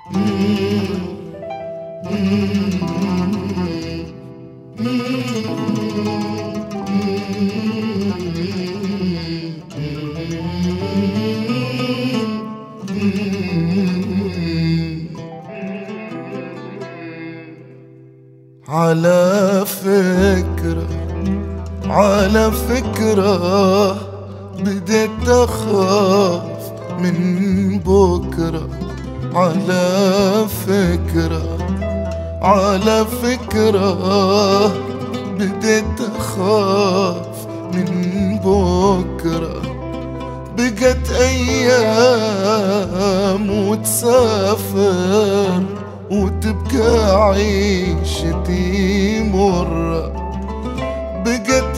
على فكرة على فكرة بديت أخاف من بكرة على فكرة على فكرة بديت أخاف من بكرة بقت أيام وتسافر وتبقى عيشتي مرة بقت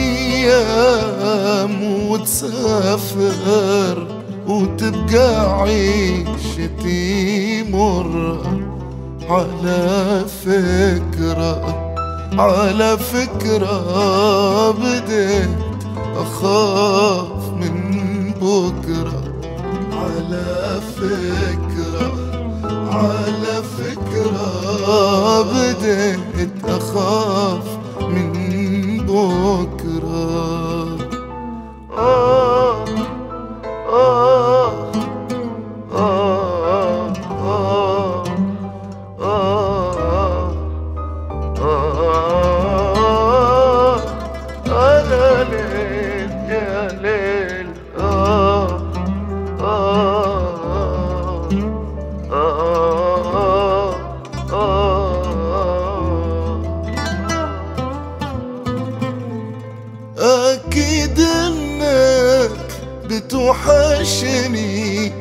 أيام وتسافر وتبقى عيشتي مرة على فكرة على فكرة بديت أخاف من بكرة على فكرة على فكرة بديت أخاف من بكرة آه آه آه آه آه آه أنا ليل يا ليل آه آه آه آه أكيد إنك بتوحشني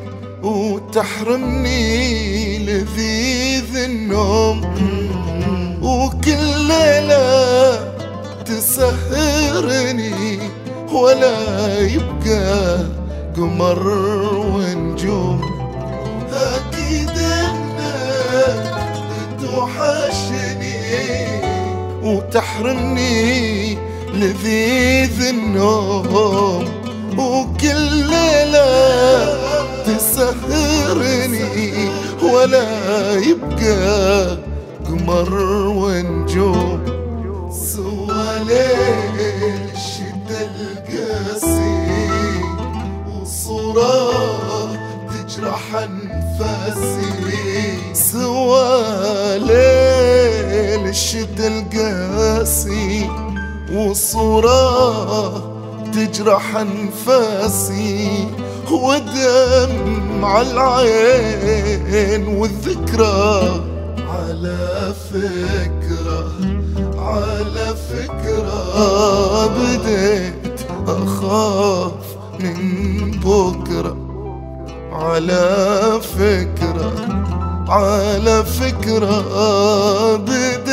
وتحرمني لذيذ النوم وكل ليلة تسهرني ولا يبقى قمر ونجوم أكيد إنك بتوحشني وتحرمني لذيذ النوم وكل ليلة تسهرني ولا يبقى قمر ونجوم سوى ليل الشتا القاسي وصورة تجرح انفاسي سوى ليل الشتا القاسي وصورة تجرح انفاسي ودمع العين والذكرى على فكرة على فكرة بديت أخاف من بكرة على فكرة على فكرة بديت